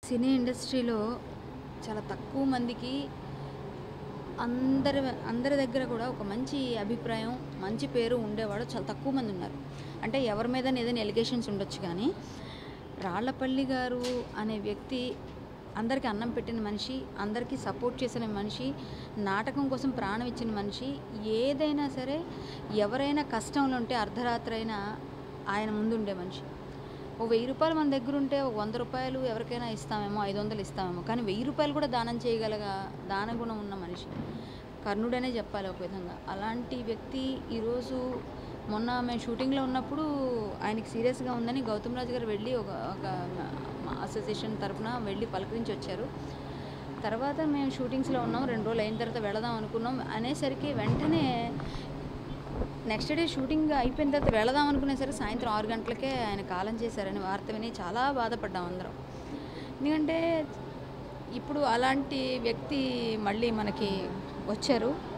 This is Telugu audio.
సినీ ఇండస్ట్రీలో చాలా తక్కువ మందికి అందరి అందరి దగ్గర కూడా ఒక మంచి అభిప్రాయం మంచి పేరు ఉండేవాడు చాలా తక్కువ మంది ఉన్నారు అంటే ఎవరి మీద ఏదైనా ఎలిగేషన్స్ ఉండొచ్చు కానీ రాళ్లపల్లి గారు అనే వ్యక్తి అందరికీ అన్నం పెట్టిన మనిషి అందరికీ సపోర్ట్ చేసిన మనిషి నాటకం కోసం ప్రాణం ఇచ్చిన మనిషి ఏదైనా సరే ఎవరైనా కష్టంలో ఉంటే అర్ధరాత్రి అయినా ఆయన ముందుండే మనిషి ఓ వెయ్యి రూపాయలు మన దగ్గర ఉంటే ఒక వంద రూపాయలు ఎవరికైనా ఇస్తామేమో ఐదు వందలు ఇస్తామేమో కానీ వెయ్యి రూపాయలు కూడా దానం చేయగలగా దాన గుణం ఉన్న మనిషి కర్ణుడనే చెప్పాలి ఒక విధంగా అలాంటి వ్యక్తి ఈరోజు మొన్న మేము షూటింగ్లో ఉన్నప్పుడు ఆయనకి సీరియస్గా ఉందని గౌతమ్ రాజు గారు వెళ్ళి ఒక ఒక మా అసోసియేషన్ తరఫున వెళ్ళి పలకరించి వచ్చారు తర్వాత మేము షూటింగ్స్లో ఉన్నాం రెండు రోజులు అయిన తర్వాత వెళదాం అనుకున్నాం అనేసరికి వెంటనే నెక్స్ట్ డే షూటింగ్ అయిపోయిన తర్వాత వెళదాం అనుకునేసరికి సాయంత్రం ఆరు గంటలకే ఆయన కాలం చేశారని వార్త విని చాలా బాధపడ్డాం అందరం ఎందుకంటే ఇప్పుడు అలాంటి వ్యక్తి మళ్ళీ మనకి వచ్చారు